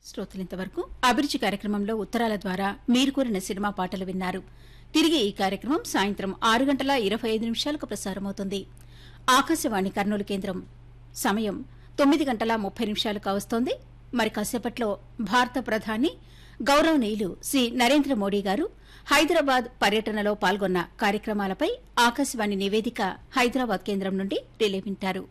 శ్రోతలింతవరకు అభిరుచి కార్యక్రమంలో ఉత్తరాల ద్వారా మీరు కోరిన సినిమా పాటలు విన్నారు తిరిగి ఈ కార్యక్రమం సాయంత్రం ఆరు గంటల ఇరవై ఐదు నిమిషాలకు ప్రసారమవుతుంది ఆకాశవాణి కర్నూలు కేంద్రం సమయం తొమ్మిది గంటల ముప్పై నిమిషాలు కావస్తోంది మరి కాసేపట్లో భారత ప్రధాని గౌరవనీయులు శ్రీ నరేంద్ర మోడీ గారు హైదరాబాద్ పర్యటనలో పాల్గొన్న కార్యక్రమాలపై ఆకాశవాణి నివేదిక హైదరాబాద్ కేంద్రం నుండి రిలే వింటారు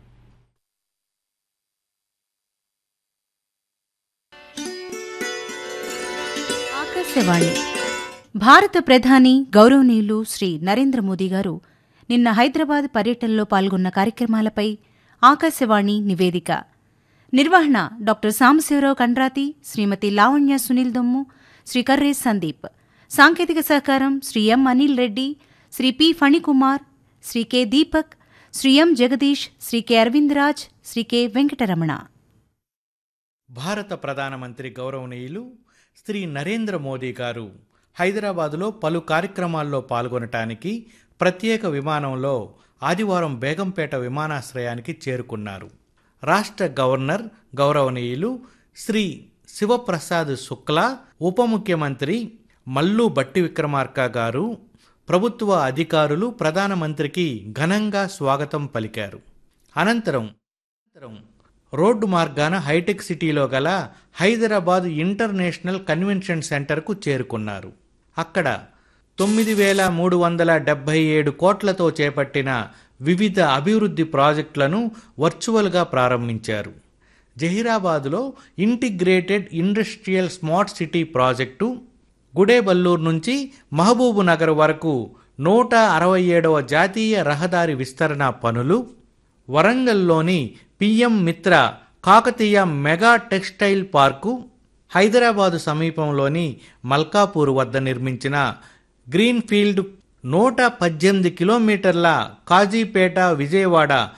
ఆకాశవాణి భారత ప్రధాని గౌరవనీయులు శ్రీ నరేంద్ర మోదీ గారు నిన్న హైదరాబాద్ పర్యటనలో పాల్గొన్న కార్యక్రమాలపై ఆకాశవాణి నివేదిక నిర్వహణ డాక్టర్ సాంబశివరావు కండ్రాతి శ్రీమతి లావణ్య సునీల్ దొమ్ము శ్రీ కర్రే సందీప్ సాంకేతిక సహకారం Shri M Anil Reddy Shri P Phanikumar Shri K Deepak Shri M Jagadish Shri K Aravindaraj Shri K Venkataramana భారత ప్రధానమంత్రి గౌరవనీయులు శ్రీ నరేంద్ర మోదీ గారు హైదరాబాదులో పలు కార్యక్రమాల్లో పాల్గొనటానికి ప్రత్యేక విమానంలో ఆదివారం బేగంపేట విమానాశ్రయానికి చేరుకున్నారు రాష్ట్ర గవర్నర్ గౌరవనీయులు శ్రీ శివప్రసాద్ శుక్లా ఉప ముఖ్యమంత్రి మల్లు బట్టి విక్రమార్క గారు ప్రభుత్వ అధికారులు ప్రధానమంత్రికి ఘనంగా స్వాగతం పలికారు అనంతరం అనంతరం రోడ్డు మార్గాన హైటెక్ సిటీలో గల హైదరాబాద్ ఇంటర్నేషనల్ కన్వెన్షన్ సెంటర్కు చేరుకున్నారు అక్కడ తొమ్మిది వేల మూడు వందల డెబ్బై ఏడు కోట్లతో చేపట్టిన వివిధ అభివృద్ధి ప్రాజెక్టులను వర్చువల్గా ప్రారంభించారు జహీరాబాద్లో integrated industrial smart city project Gudeballur నుంచి మహబూబు నగర్ వరకు నూట అరవై ఏడవ జాతీయ రహదారి విస్తరణ పనులు వరంగల్లోని PM Mitra Kakatiya mega textile park Hyderabad సమీపంలోని మల్కాపూర్ వద్ద నిర్మించిన గ్రీన్ఫీల్డ్ నూట పద్దెనిమిది కిలోమీటర్ల కాజీపేట విజయవాడ